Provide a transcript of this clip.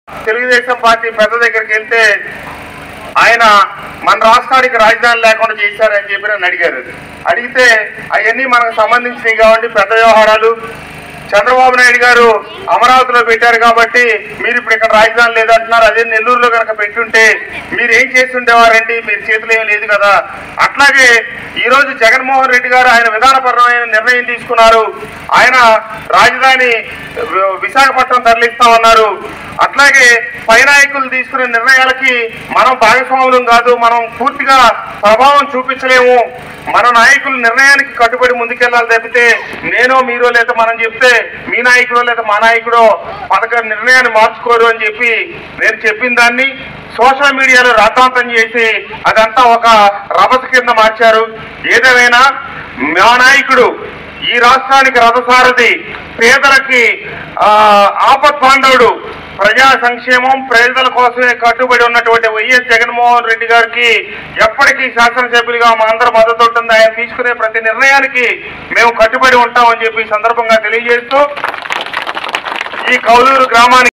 Telugu Desam party పెద్ద దగ్గరికి వెళ్తే ఆయన మన రాష్ట్రానికి రాజధాని లేకుండా చేశారని చెప్పి నన్ను అడిగారు అడిగితే అవన్నీ మనకు సంబంధించినవి కాబట్టి పెద్ద వ్యవహారాలు చంద్రబాబు నాయుడు గారు అమరావతిలో పెట్టారు కాబట్టి మీరు ఇప్పుడు ఇక్కడ రాజధాని లేదంటున్నారు అదే నెల్లూరులో కనుక పెట్టుంటే మీరు ఏం చేసి ఉండేవారండి మీరు చేతిలో ఏం లేదు కదా అట్లాగే ఈ రోజు జగన్మోహన్ రెడ్డి గారు ఆయన విధానపరమైన నిర్ణయం తీసుకున్నారు ఆయన రాజధాని వి- విశాఖపట్నం తరలిస్తామన్నారు అట్లాగే పై నాయకులు తీసుకునే నిర్ణయాలకి మనం భాగస్వాములం కాదు మనం పూర్తిగా ప్రభావం చూపించలేము మన నాయకుల నిర్ణయానికి కట్టుబడి ముందుకెళ్ళాలి తప్పితే నేనో మీరో లేదా మనం చెప్తే మీ నాయకుడో లేదా మా నాయకుడో పథక నిర్ణయాన్ని మార్చుకోరు అని చెప్పి నేను చెప్పిన దాన్ని సోషల్ మీడియాలో రాతాంతం చేసి అదంతా ఒక రభస కింద మార్చారు ఏదేమైనా మా నాయకుడు ఈ రాష్ట్రానికి రథసారథి పేదలకి ఆ, ఆపత్ బాంధవుడు ప్రజా సంక్షేమం ప్రజల కోసమే కట్టుబడి ఉన్నటువంటి వైఎస్ జగన్మోహన్ రెడ్డి గారికి ఎప్పటికీ శాసనసభ్యులుగా మా అందరి మద్దతు ఉంటుంది ఆయన తీసుకునే ప్రతి నిర్ణయానికి మేము కట్టుబడి ఉంటామని చెప్పి ఈ సందర్భంగా తెలియజేస్తూ ఈ కౌలూరు గ్రామానికి